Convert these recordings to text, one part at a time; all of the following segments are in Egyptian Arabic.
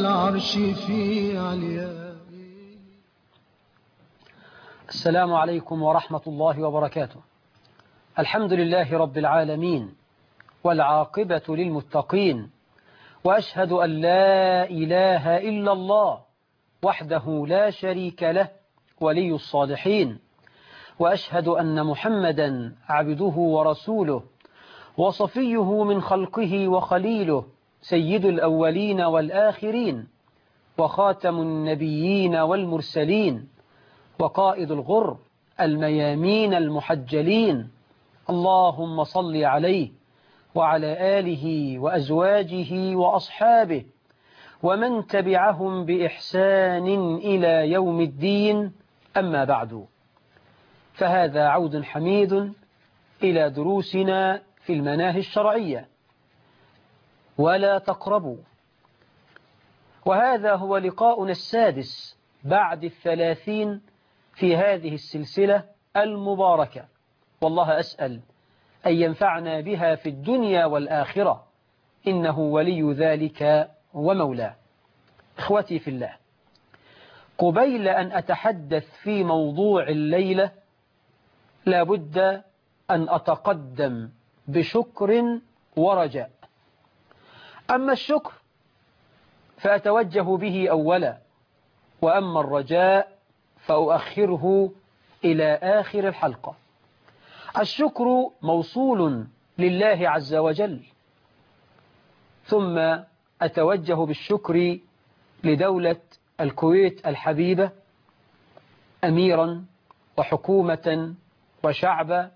العرش في علياء السلام عليكم ورحمة الله وبركاته الحمد لله رب العالمين والعاقبة للمتقين وأشهد أن لا إله إلا الله وحده لا شريك له ولي الصالحين وأشهد أن محمدا عبده ورسوله وصفيه من خلقه وخليله سيد الأولين والآخرين وخاتم النبيين والمرسلين وقائد الغر الميامين المحجلين اللهم صل عليه وعلى آله وأزواجه وأصحابه ومن تبعهم بإحسان إلى يوم الدين أما بعد فهذا عود حميد إلى دروسنا في المناهي الشرعية ولا تقربوا وهذا هو لقاؤنا السادس بعد الثلاثين في هذه السلسلة المباركة والله أسأل أن ينفعنا بها في الدنيا والآخرة إنه ولي ذلك ومولاه إخوتي في الله قبيل أن أتحدث في موضوع الليلة لابد أن أتقدم بشكر ورجاء أما الشكر فأتوجه به أولا وأما الرجاء فأؤخره إلى آخر الحلقة الشكر موصول لله عز وجل ثم أتوجه بالشكر لدولة الكويت الحبيبة أميرا وحكومة وشعبا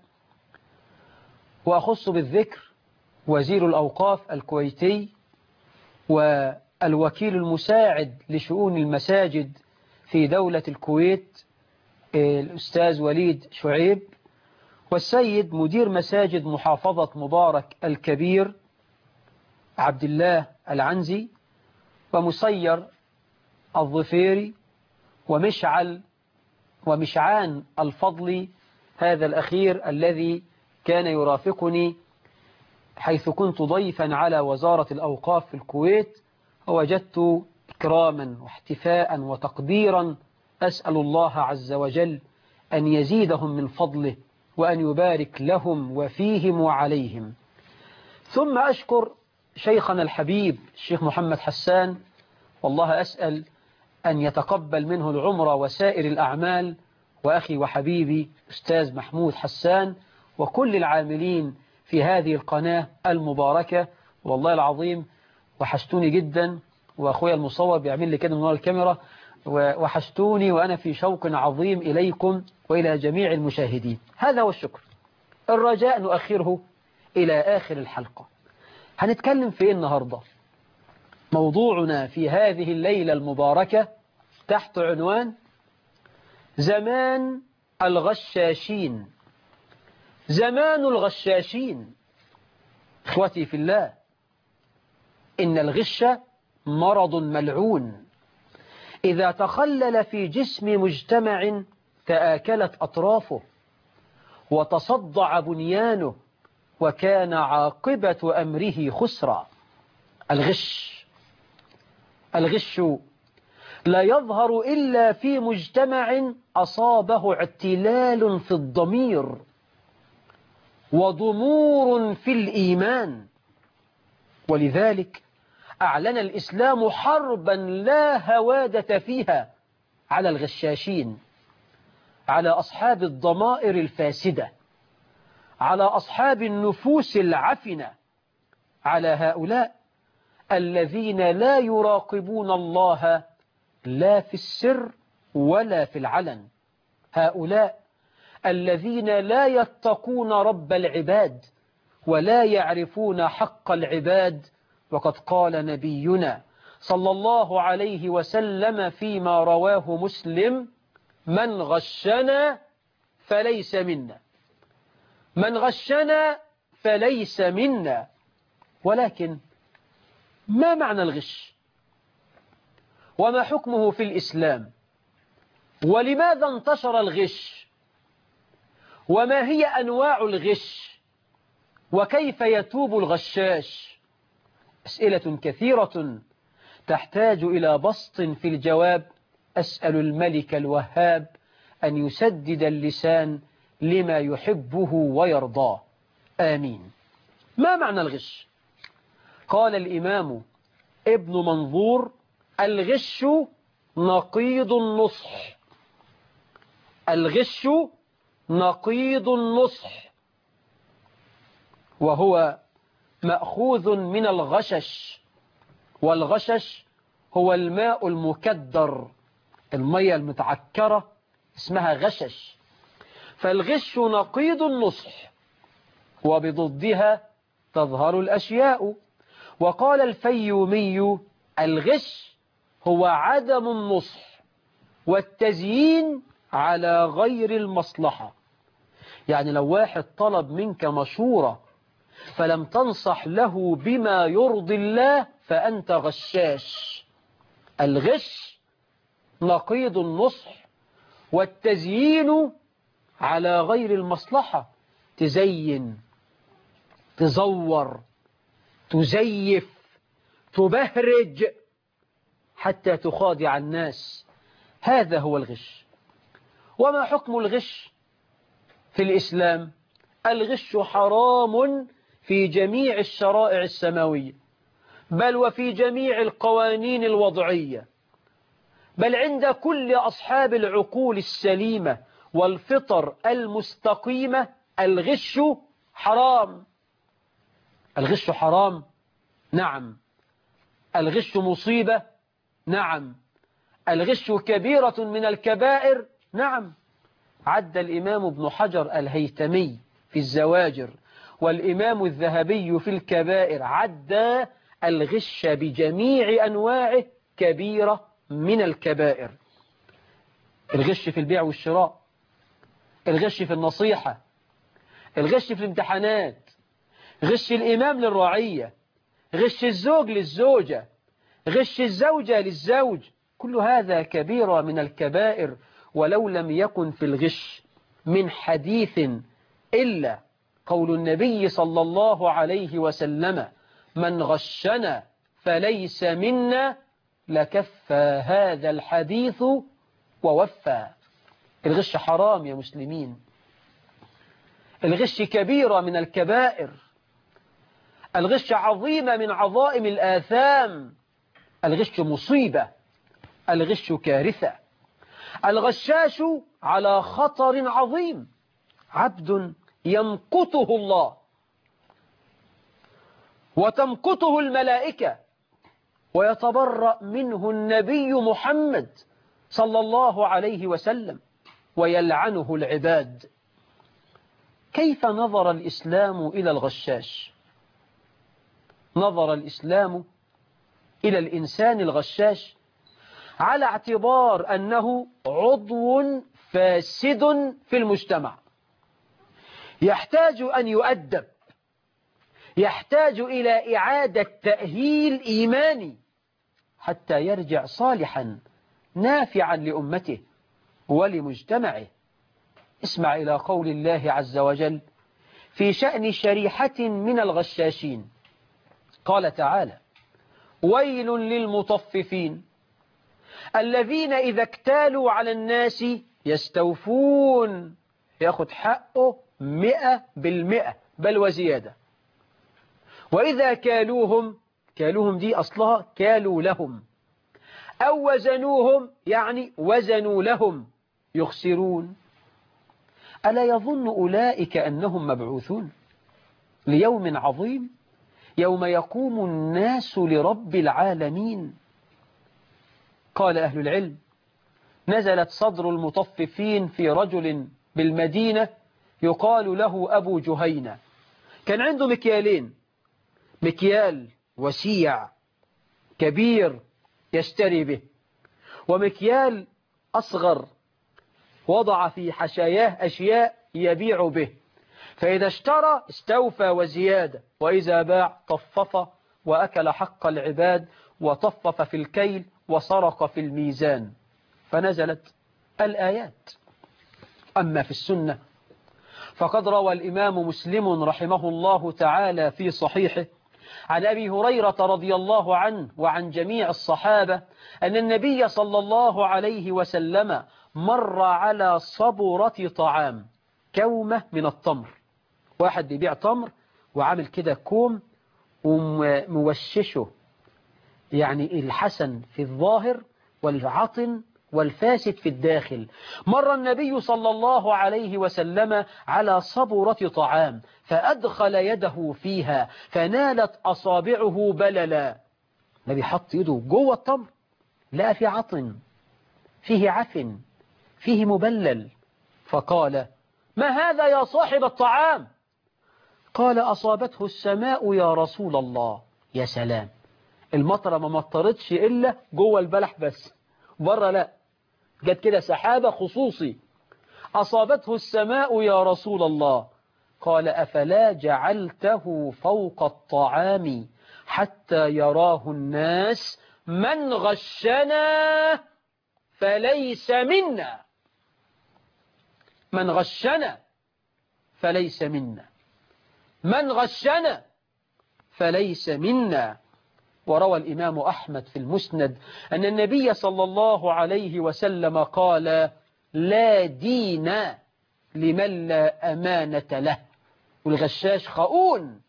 وأخص بالذكر وزير الأوقاف الكويتي والوكيل المساعد لشؤون المساجد في دولة الكويت الأستاذ وليد شعيب والسيد مدير مساجد محافظة مبارك الكبير عبد الله العنزي ومسير الظفيري ومشعل ومشعان الفضل هذا الأخير الذي كان يرافقني حيث كنت ضيفا على وزارة الأوقاف في الكويت ووجدت إكراما واحتفاء وتقديرا أسأل الله عز وجل أن يزيدهم من فضله وأن يبارك لهم وفيهم وعليهم ثم أشكر شيخنا الحبيب الشيخ محمد حسان والله أسأل أن يتقبل منه العمر وسائر الأعمال وأخي وحبيبي أستاذ محمود حسان وكل العاملين في هذه القناة المباركة والله العظيم وحشتوني جدا وأخويا المصور بيعمل لي كده من ورا الكاميرا وحشتوني وأنا في شوق عظيم إليكم وإلى جميع المشاهدين هذا هو الشكر الرجاء نؤخره إلى آخر الحلقة هنتكلم في إيه النهاردة موضوعنا في هذه الليلة المباركة تحت عنوان زمان الغشاشين زمان الغشاشين اخوتي في الله إن الغش مرض ملعون إذا تخلل في جسم مجتمع تآكلت أطرافه وتصدع بنيانه وكان عاقبة أمره خسرا الغش الغش لا يظهر إلا في مجتمع أصابه اعتلال في الضمير وضمور في الإيمان ولذلك أعلن الإسلام حربا لا هوادة فيها على الغشاشين على أصحاب الضمائر الفاسدة على أصحاب النفوس العفنة على هؤلاء الذين لا يراقبون الله لا في السر ولا في العلن هؤلاء الذين لا يتقون رب العباد ولا يعرفون حق العباد وقد قال نبينا صلى الله عليه وسلم فيما رواه مسلم من غشنا فليس منا من غشنا فليس منا ولكن ما معنى الغش وما حكمه في الإسلام ولماذا انتشر الغش وما هي أنواع الغش وكيف يتوب الغشاش أسئلة كثيرة تحتاج إلى بسط في الجواب أسأل الملك الوهاب أن يسدد اللسان لما يحبه ويرضاه آمين ما معنى الغش قال الإمام ابن منظور الغش نقيض النصح الغش نقيض النصح وهو مأخوذ من الغشش والغشش هو الماء المكدر المية المتعكرة اسمها غشش فالغش نقيض النصح وبضدها تظهر الأشياء وقال الفيومي الغش هو عدم النصح والتزيين على غير المصلحة يعني لو واحد طلب منك مشورة فلم تنصح له بما يرضي الله فأنت غشاش الغش نقيض النصح والتزيين على غير المصلحة تزين تزور تزيف تبهرج حتى تخادع الناس هذا هو الغش وما حكم الغش في الإسلام الغش حرام في جميع الشرائع السماوية بل وفي جميع القوانين الوضعية بل عند كل أصحاب العقول السليمة والفطر المستقيمة الغش حرام الغش حرام نعم الغش مصيبة نعم الغش كبيرة من الكبائر نعم عد الإمام ابن حجر الهيتمي في الزواجر والإمام الذهبي في الكبائر عد الغش بجميع أنواعه كبيرة من الكبائر الغش في البيع والشراء الغش في النصيحة الغش في الامتحانات غش الإمام للرعية غش الزوج للزوجة غش الزوجة للزوج كل هذا كبيرة من الكبائر ولو لم يكن في الغش من حديث إلا قول النبي صلى الله عليه وسلم من غشنا فليس منا لكفى هذا الحديث ووفى الغش حرام يا مسلمين الغش كبيرة من الكبائر الغش عظيمة من عظائم الآثام الغش مصيبة الغش كارثة الغشاش على خطر عظيم عبد يمقته الله وتمقته الملائكة ويتبرأ منه النبي محمد صلى الله عليه وسلم ويلعنه العباد كيف نظر الإسلام إلى الغشاش نظر الإسلام إلى الإنسان الغشاش على اعتبار أنه عضو فاسد في المجتمع يحتاج أن يؤدب يحتاج إلى إعادة تأهيل إيماني حتى يرجع صالحا نافعا لأمته ولمجتمعه اسمع إلى قول الله عز وجل في شأن شريحة من الغشاشين قال تعالى ويل للمطففين الذين إذا اكتالوا على الناس يستوفون ياخد حقه مئة بالمئة بل وزيادة وإذا كالوهم كالوهم دي أصلها كالوا لهم أو وزنوهم يعني وزنوا لهم يخسرون ألا يظن أولئك أنهم مبعوثون ليوم عظيم يوم يقوم الناس لرب العالمين قال أهل العلم نزلت صدر المطففين في رجل بالمدينة يقال له أبو جهينة كان عنده مكيالين مكيال وسيع كبير يشتري به ومكيال أصغر وضع في حشاياه أشياء يبيع به فإذا اشترى استوفى وزيادة وإذا باع طفف وأكل حق العباد وطفف في الكيل وسرق في الميزان فنزلت الآيات أما في السنة فقد روى الإمام مسلم رحمه الله تعالى في صحيحه عن أبي هريرة رضي الله عنه وعن جميع الصحابة أن النبي صلى الله عليه وسلم مر على صبرة طعام كومة من التمر واحد بيبيع تمر وعامل كده كوم وموششه يعني الحسن في الظاهر والعطن والفاسد في الداخل مر النبي صلى الله عليه وسلم على صبرة طعام فأدخل يده فيها فنالت أصابعه بللا النبي حط يده جوه التمر لا في عطن فيه عفن فيه مبلل فقال ما هذا يا صاحب الطعام قال أصابته السماء يا رسول الله يا سلام المطرة ما مطرتش إلا جوه البلح بس بره لا جت كده سحابة خصوصي أصابته السماء يا رسول الله قال أفلا جعلته فوق الطعام حتى يراه الناس من غشنا فليس منا من غشنا فليس منا من غشنا فليس منا وروى الإمام أحمد في المسند أن النبي صلى الله عليه وسلم قال لا دين لمن لا أمانة له والغشاش خؤون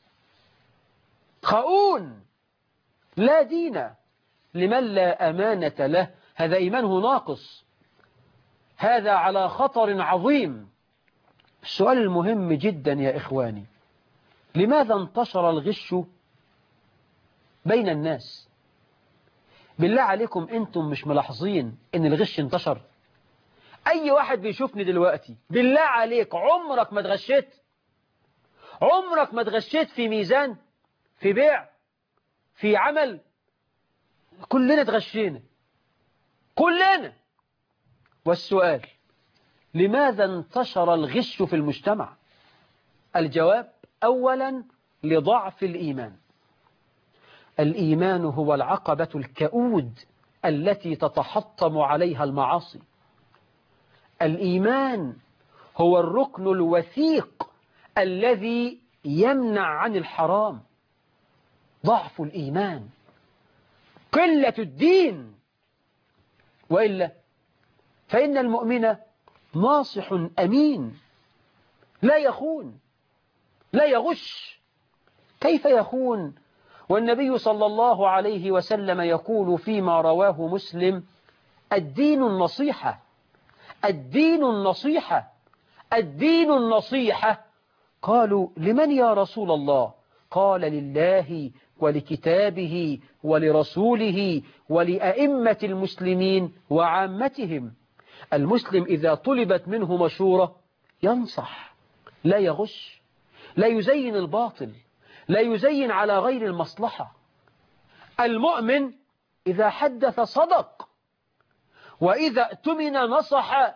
خؤون لا دين لمن لا أمانة له هذا إيمانه ناقص هذا على خطر عظيم السؤال المهم جدا يا إخواني لماذا انتشر الغش بين الناس بالله عليكم انتم مش ملاحظين ان الغش انتشر اي واحد بيشوفني دلوقتي بالله عليك عمرك ما اتغشيت عمرك ما اتغشيت في ميزان في بيع في عمل كلنا اتغشينا كلنا والسؤال لماذا انتشر الغش في المجتمع الجواب أولا لضعف الإيمان الإيمان هو العقبة الكؤود التي تتحطم عليها المعاصي الإيمان هو الركن الوثيق الذي يمنع عن الحرام ضعف الإيمان قلة الدين وإلا فإن المؤمن ناصح أمين لا يخون لا يغش كيف يخون والنبي صلى الله عليه وسلم يقول فيما رواه مسلم الدين النصيحة الدين النصيحة الدين النصيحة قالوا لمن يا رسول الله قال لله ولكتابه ولرسوله ولأئمة المسلمين وعامتهم المسلم إذا طلبت منه مشورة ينصح لا يغش لا يزين الباطل لا يزين على غير المصلحة المؤمن إذا حدث صدق وإذا اؤتمن نصح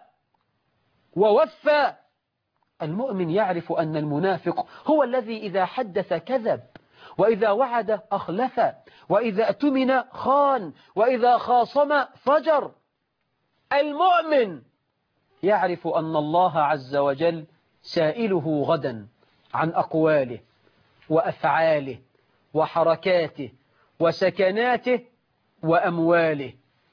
ووفى المؤمن يعرف أن المنافق هو الذي إذا حدث كذب وإذا وعد أخلف وإذا اؤتمن خان وإذا خاصم فجر المؤمن يعرف أن الله عز وجل سائله غدا عن أقواله وأفعاله وحركاته وسكناته وأمواله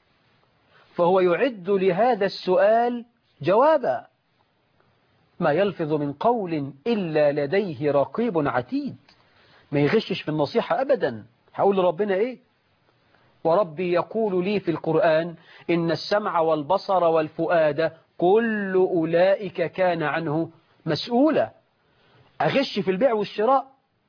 فهو يعد لهذا السؤال جوابا ما يلفظ من قول إلا لديه رقيب عتيد ما يغشش في النصيحة أبدا هقول لربنا إيه وربي يقول لي في القرآن إن السمع والبصر والفؤاد كل أولئك كان عنه مسؤولا أغش في البيع والشراء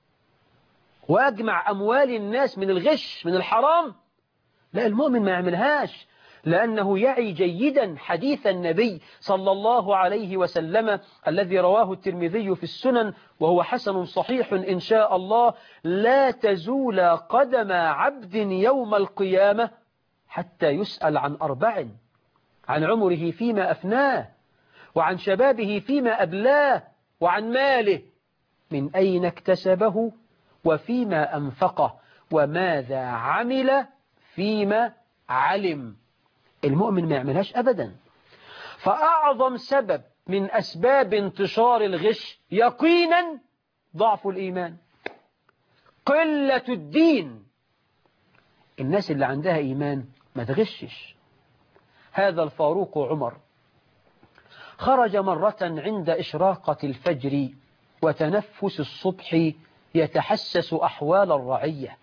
وأجمع أموال الناس من الغش من الحرام لا المؤمن ما يعملهاش لأنه يعي جيدا حديث النبي صلى الله عليه وسلم الذي رواه الترمذي في السنن وهو حسن صحيح إن شاء الله لا تزول قدم عبد يوم القيامة حتى يسأل عن أربع عن عمره فيما أفناه وعن شبابه فيما أبلاه وعن ماله من أين اكتسبه وفيما أنفقه وماذا عمل فيما علم المؤمن ما يعملهاش أبدا فأعظم سبب من أسباب انتشار الغش يقينا ضعف الإيمان قلة الدين الناس اللي عندها إيمان ما تغشش هذا الفاروق عمر خرج مرة عند إشراقة الفجر وتنفس الصبح يتحسس أحوال الرعية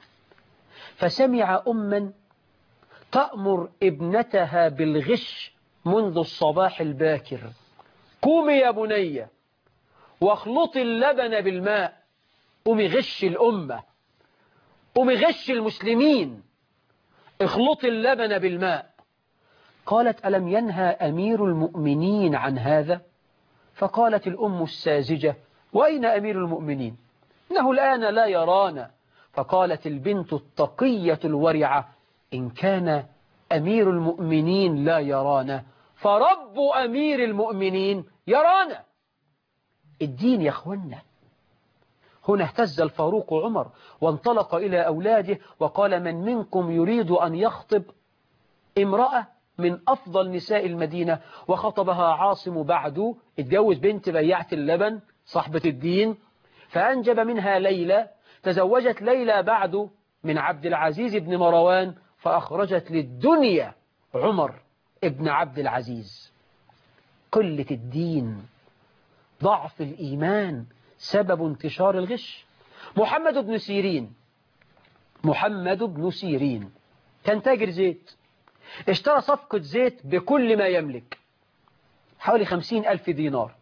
فسمع أما تأمر ابنتها بالغش منذ الصباح الباكر قومي يا بني واخلطي اللبن بالماء قومي غش الأمة قومي غش المسلمين اخلطي اللبن بالماء قالت ألم ينهى أمير المؤمنين عن هذا فقالت الأم الساذجة وأين أمير المؤمنين إنه الآن لا يرانا فقالت البنت التقية الورعة إن كان أمير المؤمنين لا يرانا فرب أمير المؤمنين يرانا الدين يا أخوانا هنا اهتز الفاروق عمر وانطلق إلى أولاده وقال من منكم يريد أن يخطب امرأة من أفضل نساء المدينة وخطبها عاصم بعده اتجوز بنت بيعة اللبن صاحبة الدين فأنجب منها ليلى تزوجت ليلى بعده من عبد العزيز بن مروان فأخرجت للدنيا عمر ابن عبد العزيز قلة الدين ضعف الإيمان سبب انتشار الغش محمد بن سيرين محمد بن سيرين كان تاجر زيت اشترى صفقة زيت بكل ما يملك حوالي خمسين ألف دينار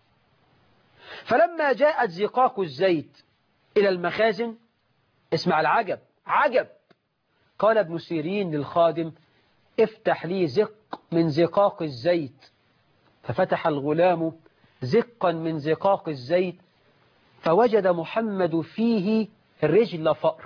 فلما جاءت زقاق الزيت إلى المخازن اسمع العجب عجب قال ابن سيرين للخادم افتح لي زق من زقاق الزيت ففتح الغلام زقا من زقاق الزيت فوجد محمد فيه رجل فأر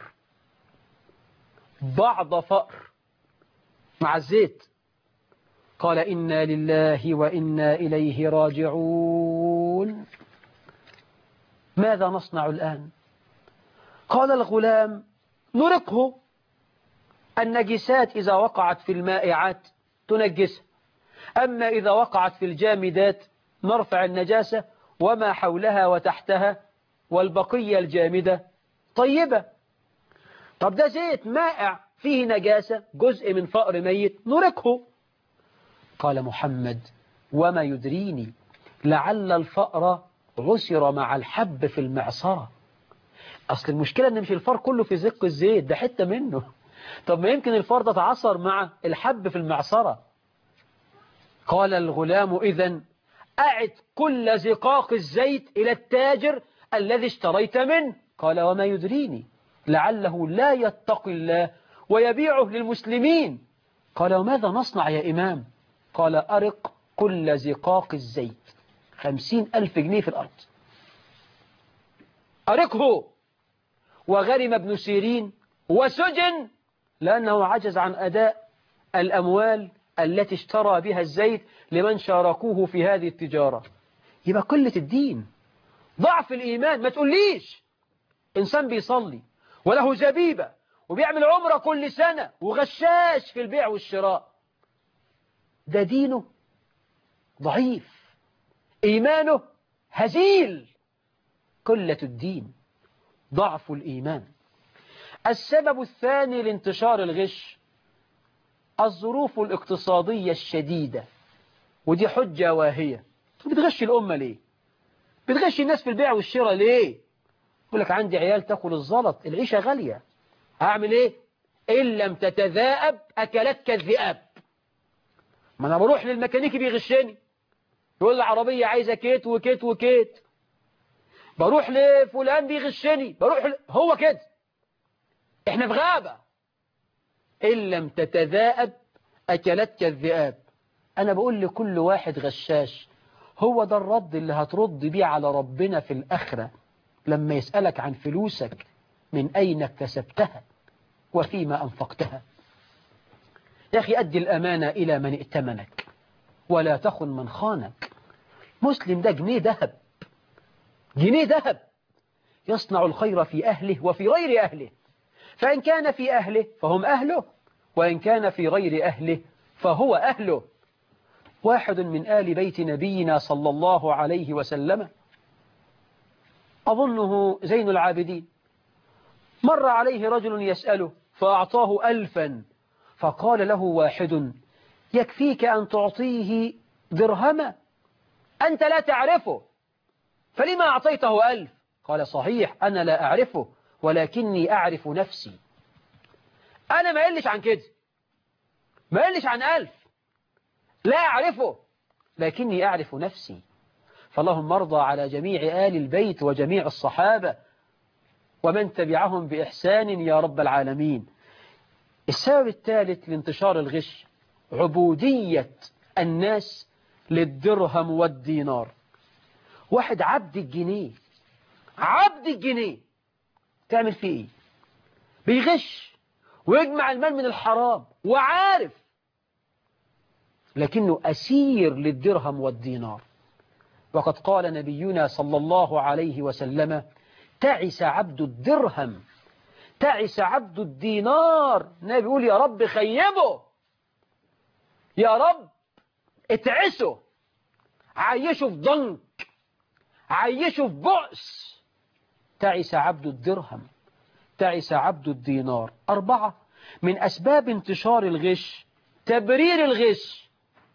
بعض فأر مع الزيت قال إنا لله وإنا إليه راجعون ماذا نصنع الآن قال الغلام نرقه النجسات إذا وقعت في المائعات تنجسها أما إذا وقعت في الجامدات نرفع النجاسة وما حولها وتحتها والبقية الجامدة طيبة طب ده زيت مائع فيه نجاسة جزء من فأر ميت نركه قال محمد وما يدريني لعل الفأر عسر مع الحب في المعصرة أصل المشكلة أن مش الفار كله في زق الزيت ده حتة منه طب ما يمكن الفار ده تعصر مع الحب في المعصرة قال الغلام إذن أعد كل زقاق الزيت إلى التاجر الذي اشتريت منه قال وما يدريني لعله لا يتقي الله ويبيعه للمسلمين قال وماذا نصنع يا إمام قال أرق كل زقاق الزيت خمسين ألف جنيه في الأرض أرقه وغرم ابن سيرين وسجن لأنه عجز عن أداء الأموال التي اشترى بها الزيت لمن شاركوه في هذه التجارة يبقى قلة الدين ضعف الإيمان ما تقوليش إنسان بيصلي وله زبيبة وبيعمل عمرة كل سنة وغشاش في البيع والشراء ده دينه ضعيف إيمانه هزيل قلة الدين ضعف الإيمان السبب الثاني لانتشار الغش الظروف الاقتصادية الشديدة ودي حجة واهية بتغش الأمة ليه بتغش الناس في البيع والشراء ليه يقول لك عندي عيال تاكل الزلط العيشة غالية هعمل ايه إن لم تتذائب أكلتك الذئاب ما أنا بروح للميكانيكي بيغشني يقول لي عربية عايزة كيت وكيت وكيت بروح لفلان بيغشني بروح ل... هو كده احنا في غابة إن لم تتذائب أكلتك الذئاب أنا بقول لكل واحد غشاش هو ده الرد اللي هترد بيه على ربنا في الآخرة لما يسألك عن فلوسك من أين اكتسبتها وفيما أنفقتها يا أخي أدي الأمانة إلى من ائتمنك ولا تخن من خانك مسلم ده جنيه ذهب جنيه ذهب يصنع الخير في أهله وفي غير أهله فإن كان في أهله فهم أهله وإن كان في غير أهله فهو أهله واحد من آل بيت نبينا صلى الله عليه وسلم أظنه زين العابدين مر عليه رجل يسأله فأعطاه ألفا فقال له واحد يكفيك أن تعطيه درهما أنت لا تعرفه فلما أعطيته ألف قال صحيح أنا لا أعرفه ولكني أعرف نفسي أنا ما قلش عن كده ما قلش عن ألف لا أعرفه لكني أعرف نفسي فاللهم ارضى على جميع آل البيت وجميع الصحابة ومن تبعهم بإحسان يا رب العالمين السبب الثالث لانتشار الغش عبودية الناس للدرهم والدينار واحد عبد الجنيه عبد الجنيه تعمل فيه ايه بيغش ويجمع المال من الحرام وعارف لكنه أسير للدرهم والدينار وقد قال نبينا صلى الله عليه وسلم تعس عبد الدرهم تعس عبد الدينار النبي بيقول يا رب خيبه يا رب اتعسه عيشه في ضنك عيشه في بؤس تعس عبد الدرهم تعس عبد الدينار أربعة من أسباب انتشار الغش تبرير الغش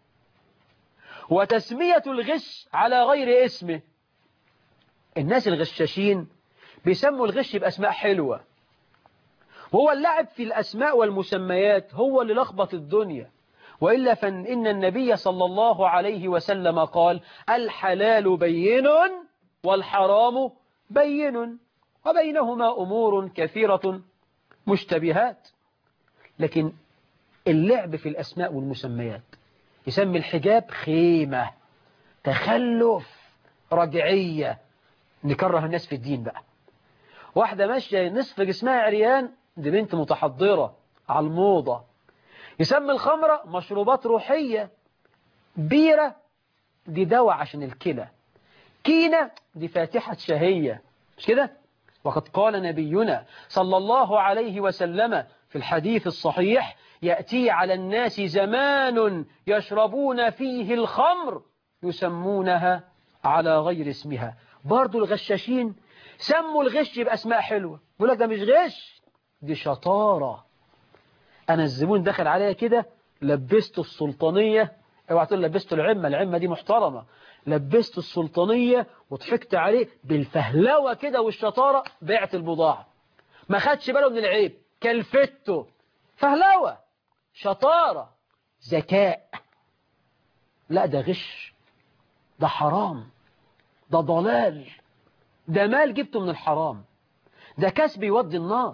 وتسمية الغش على غير اسمه الناس الغشاشين بيسموا الغش بأسماء حلوة وهو اللعب في الأسماء والمسميات هو اللي لخبط الدنيا وإلا فإن النبي صلى الله عليه وسلم قال الحلال بين والحرام بين وبينهما أمور كثيرة مشتبهات لكن اللعب في الأسماء والمسميات يسمي الحجاب خيمة تخلف رجعية نكره الناس في الدين بقى واحدة ماشية نصف جسمها عريان دي بنت متحضرة على الموضة يسمي الخمرة مشروبات روحية بيرة دي دواء عشان الكلى كينة دي فاتحة شهية مش كده وقد قال نبينا صلى الله عليه وسلم في الحديث الصحيح يأتي على الناس زمان يشربون فيه الخمر يسمونها على غير اسمها برضو الغشاشين سموا الغش بأسماء حلوة يقول لك ده مش غش دي شطارة أنا الزبون دخل عليا كده لبسته السلطانية اوعى تقول لبسته العمة العمة دي محترمة لبسته السلطانية وضحكت عليه بالفهلوة كده والشطارة بعت البضاعة ما خدش باله من العيب كلفته فهلوة شطارة ذكاء لا ده غش ده حرام ده ضلال ده مال جبته من الحرام ده كسب يودي النار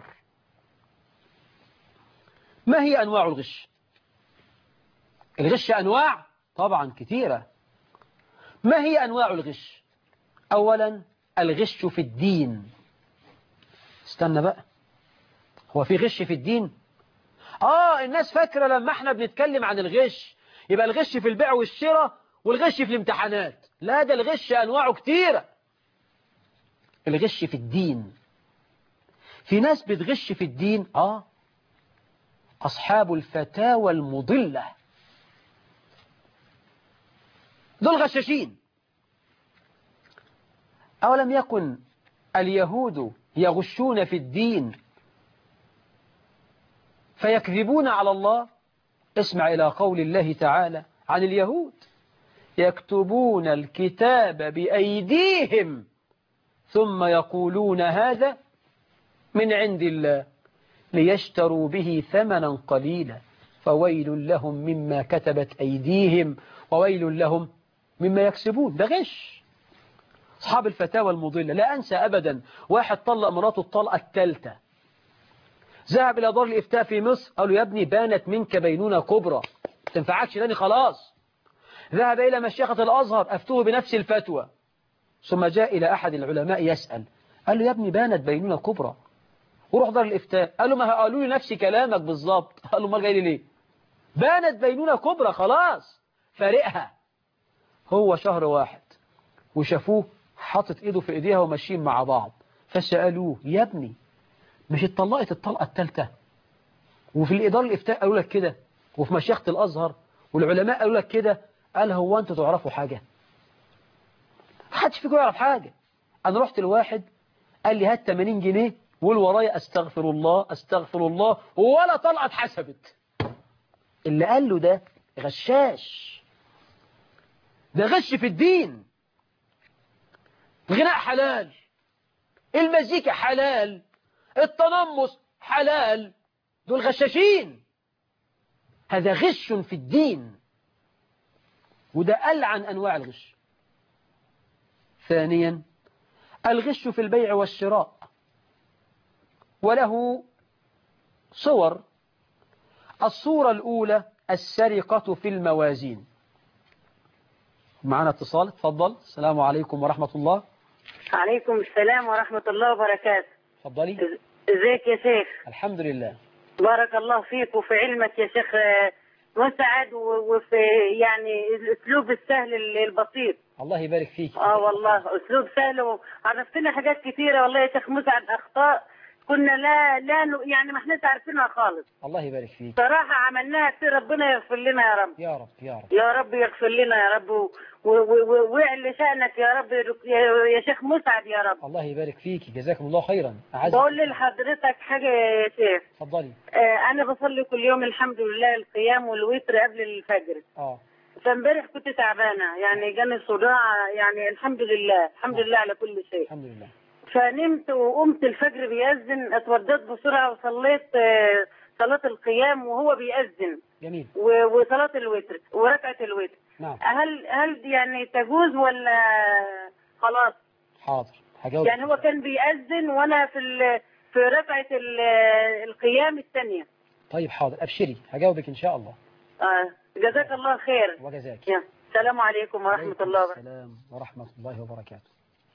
ما هي أنواع الغش الغش أنواع طبعا كثيرة ما هي أنواع الغش أولا الغش في الدين استنى بقى هو في غش في الدين آه الناس فاكرة لما احنا بنتكلم عن الغش يبقى الغش في البيع والشراء والغش في الامتحانات لا ده الغش أنواعه كتيرة الغش في الدين في ناس بتغش في الدين آه أصحاب الفتاوى المضلة دول غشاشين أولم يكن اليهود يغشون في الدين فيكذبون على الله اسمع إلى قول الله تعالى عن اليهود يكتبون الكتاب بأيديهم ثم يقولون هذا من عند الله ليشتروا به ثمنا قليلا فويل لهم مما كتبت أيديهم وويل لهم مما يكسبون ده غش أصحاب الفتاوى المضلة لا أنسى أبدا واحد طلق مراته الطلقة الثالثة ذهب إلى دار الإفتاء في مصر قالوا يا ابني بانت منك بينونة كبرى تنفعكش تاني خلاص ذهب إلى مشيخة الأزهر أفتوه بنفس الفتوى ثم جاء إلى أحد العلماء يسأل قال له يا ابني بانت بينونة كبرى وروح دار الإفتاء قال له ما قالوا لي نفس كلامك بالظبط قال له ما جاي لي ليه بانت بينونة كبرى خلاص فارقها هو شهر واحد وشافوه حاطط ايده في ايديها وماشيين مع بعض فسألوه يا ابني مش اتطلقت الطلقة الثالثة وفي الإدارة الإفتاء قالوا لك كده وفي مشيخة الأزهر والعلماء قالوا لك كده قال هو أنتوا تعرفوا حاجة محدش فيكم يعرف حاجة أنا رحت لواحد قال لي هات 80 جنيه وقول ورايا استغفر الله استغفر الله ولا طلعت حسبت اللي قال له ده غشاش ده غش في الدين الغناء حلال المزيكا حلال التنمص حلال دول غشاشين هذا غش في الدين وده ألعن أنواع الغش ثانيا الغش في البيع والشراء وله صور الصورة الأولى السرقة في الموازين معنا اتصال تفضل السلام عليكم ورحمة الله عليكم السلام ورحمة الله وبركاته تفضلي إز- ازيك يا شيخ الحمد لله بارك الله فيك وفي علمك يا شيخ آه، مسعد و- وفي يعني الاسلوب السهل ال- البسيط الله يبارك فيك اه والله اسلوب سهل وعرفتنا حاجات كثيرة والله يا شيخ مسعد اخطاء كنا لا لا ن- يعني ما احناش عارفينها خالص الله يبارك فيك صراحة عملناها كتير ربنا يغفر لنا يا رب يا رب يا رب يا رب يغفر لنا يا رب و- و- و- ويعلي شأنك يا رب يا- يا شيخ مسعد يا رب الله يبارك فيك جزاكم الله خيرا أعز بقول لحضرتك حاجة يا شيخ تفضلي آه، أنا بصلي كل يوم الحمد لله القيام والوتر قبل الفجر اه فامبارح كنت تعبانة يعني جاني صداع يعني الحمد لله الحمد لله على كل شيء الحمد لله فنمت وقمت الفجر بيأذن اتوضيت بسرعة وصليت آه، صلاة القيام وهو بيأذن جميل و- وصلاة الوتر وركعة الوتر نعم هل هل يعني تجوز ولا خلاص حاضر هجاوب يعني هو كان بيأذن وانا في ال- في ركعة ال- القيام الثانية طيب حاضر أبشري هجاوبك إن شاء الله آه، جزاك الله خير وجزاك يا السلام عليكم ورحمة عليكم الله وبركاته السلام ورحمة الله وبركاته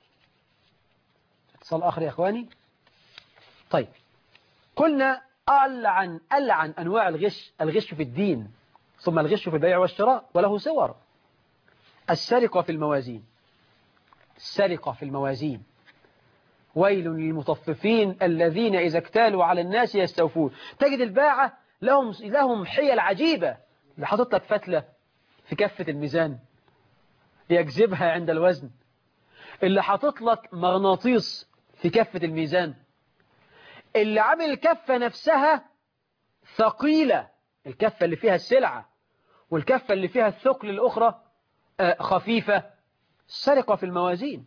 اتصال آخر يا إخواني طيب قلنا ألعن ألعن أنواع الغش الغش في الدين ثم الغش في البيع والشراء وله صور السرقة في الموازين السرقة في الموازين ويل للمطففين الذين إذا اكتالوا على الناس يستوفون تجد الباعة لهم لهم حيل عجيبة اللي حاطط لك فتلة في كفة الميزان يجذبها عند الوزن اللي حاطط لك مغناطيس في كفة الميزان اللي عامل الكفة نفسها ثقيلة الكفة اللي فيها السلعة والكفة اللي فيها الثقل الأخرى آه، خفيفة السرقة في الموازين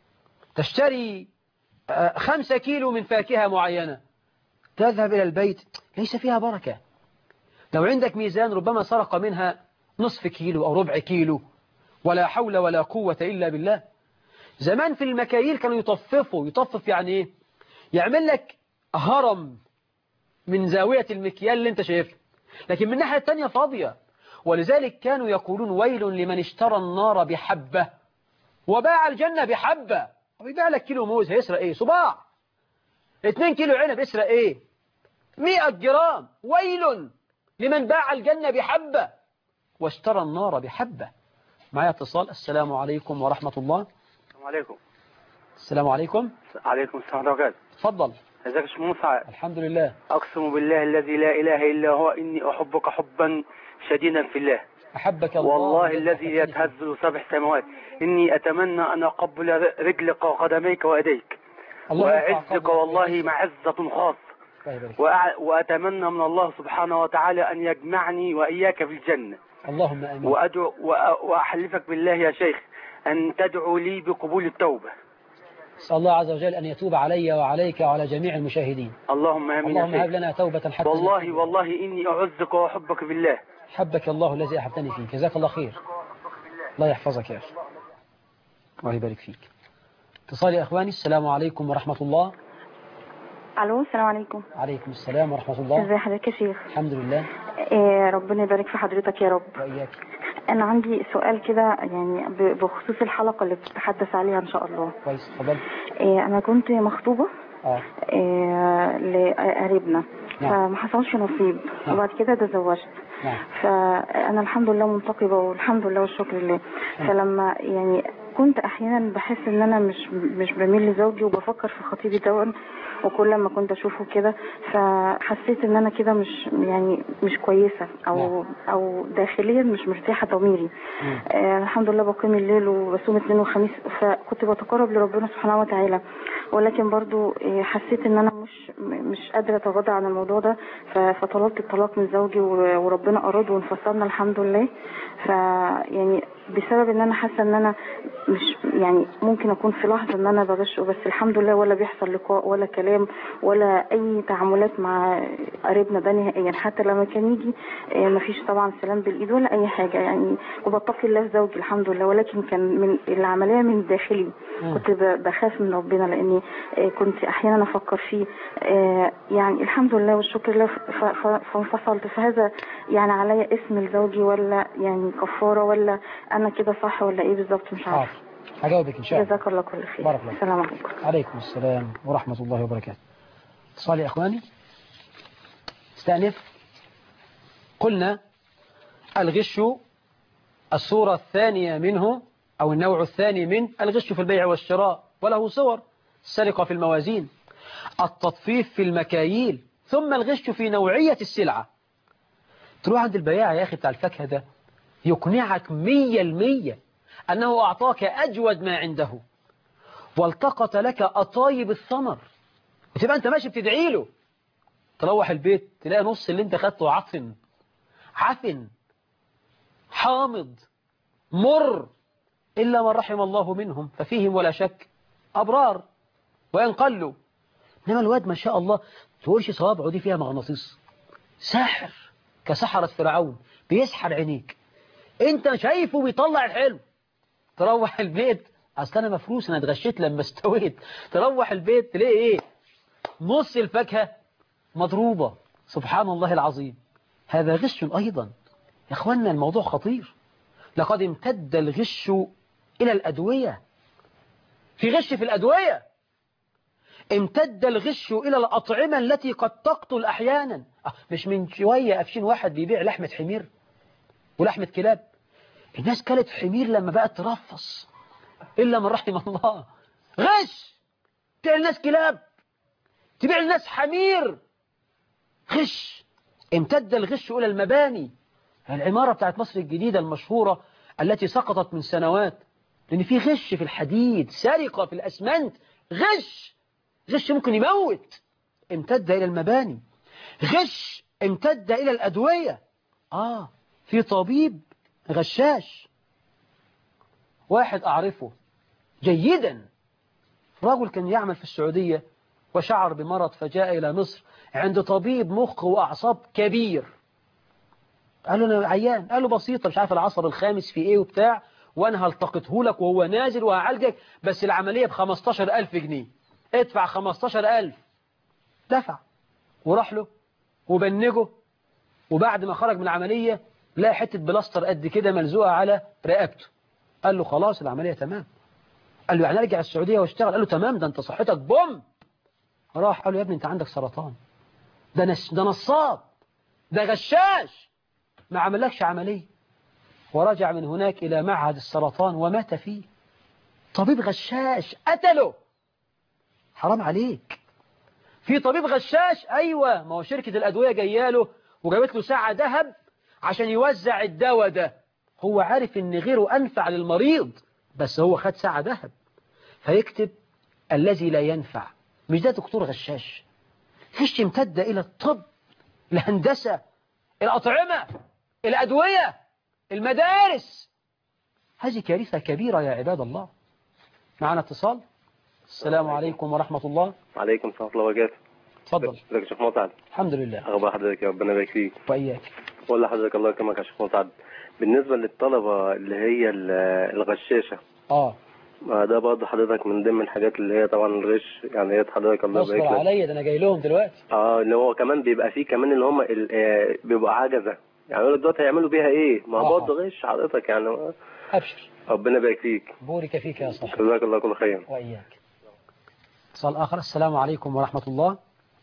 تشتري آه، خمسة كيلو من فاكهة معينة تذهب إلى البيت ليس فيها بركة لو عندك ميزان ربما سرق منها نصف كيلو أو ربع كيلو ولا حول ولا قوة إلا بالله زمان في المكاييل كانوا يطففوا يطفف يعني إيه يعمل لك هرم من زاوية المكيال اللي انت شايفها لكن من الناحية التانية فاضية ولذلك كانوا يقولون ويل لمن اشترى النار بحبة وباع الجنة بحبة ويبيع لك كيلو موز هيسرق ايه صباع اتنين كيلو عنب يسرق ايه مئة جرام ويل لمن باع الجنة بحبة واشترى النار بحبة معايا اتصال السلام عليكم ورحمة الله السلام عليكم السلام عليكم عليكم السلام ورحمة الله وبركاته تفضل ازيك يا شيخ موسى الحمد لله اقسم بالله الذي لا اله الا هو اني احبك حبا شديدا في الله أحبك الله والله الذي الذي أحببتني يتهز سبع سماوات اني اتمنى ان اقبل رجلك وقدميك وايديك الله يرفع واعزك قدرك والله ويعزك. معزة خاصة الله يبارك فيك. وأع- واتمنى من الله سبحانه وتعالى ان يجمعني واياك في الجنة اللهم آمين وادعو وأ- واحلفك بالله يا شيخ ان تدعو لي بقبول التوبة أسأل الله عز وجل أن يتوب علي وعليك وعلى جميع المشاهدين اللهم امين اللهم يا هب شيخ لنا توبة حتى والله نتوب. والله اني اعزك واحبك بالله حبك الله الذي أحبتني فيه جزاك الله خير الله يحفظك يا أخي الله يبارك فيك اتصال يا أخواني السلام عليكم ورحمة الله الو السلام عليكم عليكم السلام ورحمة الله ازي حضرتك يا شيخ الحمد لله إيه ربنا يبارك في حضرتك يا رب وإياك انا عندي سؤال كده يعني ب- بخصوص الحلقه اللي بتتحدث عليها ان شاء الله كويس تفضل إيه انا كنت مخطوبه اه إيه لقريبنا نعم. فما حصلش نصيب نعم. وبعد كده تزوجت نعم فانا الحمد لله منتقبه والحمد لله والشكر لله فلما يعني كنت احيانا بحس ان انا مش مش بميل لزوجي وبفكر في خطيبي دون وكل ما كنت اشوفه كده فحسيت ان انا كده مش يعني مش كويسه او او داخليا مش مرتاحه ضميري مم. آه الحمد لله بقيم الليل وبصوم اثنين وخميس فكنت بتقرب لربنا سبحانه وتعالى ولكن برضو آه حسيت ان انا مش م- مش قادرة أتغاضى عن الموضوع ده ف- فطلبت الطلاق من زوجي و- وربنا أراد وانفصلنا الحمد لله ف يعني بسبب ان انا حاسه ان انا مش يعني ممكن اكون في لحظه ان انا بغشه بس الحمد لله ولا بيحصل لقاء ولا كلام ولا اي تعاملات مع قريبنا ده نهائيا حتى لما كان يجي آه، مفيش طبعا سلام بالايد ولا اي حاجه يعني وبتقي الله في زوجي الحمد لله ولكن كان من العمليه من داخلي كنت ب- بخاف من ربنا لاني آه، كنت احيانا افكر فيه آه، يعني الحمد لله والشكر لله ف- ف- فانفصلت فهذا يعني عليا اسم لزوجي ولا يعني كفاره ولا انا كده صح ولا ايه بالظبط مش عارفه حاضر هجاوبك إن شاء الله جزاك الله كل خير بارك الله فيك. السلام عليكم عليكم السلام ورحمة الله وبركاته اتصال يا أخواني استأنف قلنا الغش الصورة الثانية منه أو النوع الثاني من الغش في البيع والشراء وله صور السرقة في الموازين التطفيف في المكاييل ثم الغش في نوعية السلعة تروح عند البياع يا أخي بتاع الفاكهة ده يقنعك مية المية أنه أعطاك أجود ما عنده والتقط لك أطايب الثمر وتبقى أنت ماشي بتدعي له تروح البيت تلاقي نص اللي أنت خدته عفن عفن حامض مر إلا من رحم الله منهم ففيهم ولا شك أبرار وإن قلوا إنما الواد ما شاء الله تقولش صوابعه دي فيها مغناطيس ساحر كسحرة فرعون بيسحر عينيك انت شايفه بيطلع الحلو تروح البيت اصل انا مفروس انا اتغشيت لما استويت تروح البيت تلاقي ايه نص الفاكهه مضروبه سبحان الله العظيم هذا غش ايضا يا اخوانا الموضوع خطير لقد امتد الغش الى الادويه في غش في الادويه امتد الغش الى الاطعمه التي قد تقتل احيانا آه، مش من شويه قافشين واحد بيبيع لحمه حمير ولحمه كلاب الناس كلت حمير لما بقت ترفص إلا من رحم الله غش تبيع الناس كلاب تبيع الناس حمير غش امتد الغش إلى المباني العمارة بتاعت مصر الجديدة المشهورة التي سقطت من سنوات لأن في غش في الحديد سرقة في الأسمنت غش غش ممكن يموت امتد إلى المباني غش امتد إلى الأدوية آه في طبيب غشاش واحد أعرفه جيدا رجل كان يعمل في السعودية وشعر بمرض فجاء إلى مصر عند طبيب مخ وأعصاب كبير قال له أنا عيان قال له بسيطة مش عارف العصب الخامس في إيه وبتاع وأنا هلتقطه لك وهو نازل وهعالجك بس العملية ب 15000 جنيه ادفع 15000 دفع وراح له وبنجه وبعد ما خرج من العملية لقى حتة بلاستر قد كده ملزوقة على رقبته قال له خلاص العملية تمام قال له يعني ارجع السعودية واشتغل قال له تمام ده انت صحتك بوم راح قال له يا ابني انت عندك سرطان ده نس ده نصاب ده غشاش ما عملكش عملية ورجع من هناك إلى معهد السرطان ومات فيه طبيب غشاش قتله حرام عليك في طبيب غشاش أيوة ما هو شركة الأدوية جاياله وجابت له ساعة ذهب عشان يوزع الدواء ده هو عارف ان غيره أنفع للمريض بس هو خد ساعة ذهب فيكتب الذي لا ينفع مش ده دكتور غشاش غش امتد إلى الطب الهندسة الأطعمة الأدوية المدارس هذه كارثة كبيرة يا عباد الله معنا اتصال السلام عليكم ورحمة الله عليكم السلام ورحمة الله وبركاته تفضل ازيك يا شيخ مسعد الحمد لله اخبار حضرتك يا ربنا يبارك فيك وإياك بقول لحضرتك الله يكرمك يا شيخ مسعد بالنسبة للطلبة اللي هي ال- الغشاشة آه ما ده برضه حضرتك من ضمن الحاجات اللي هي طبعا الغش يعني هي حضرتك الله اصبر يبارك لك عليا ده أنا جاي لهم دلوقتي اه اللي هو كمان بيبقى فيه كمان اللي هم ال- آه، بيبقوا عجزة يعني يقول لك دلوقتي هيعملوا بيها ايه ما آه. هو برضه غش حضرتك يعني أبشر ربنا يبارك فيك بورك فيك يا صاحبي جزاك الله كل خير وإياك اتصال آخر السلام عليكم ورحمة الله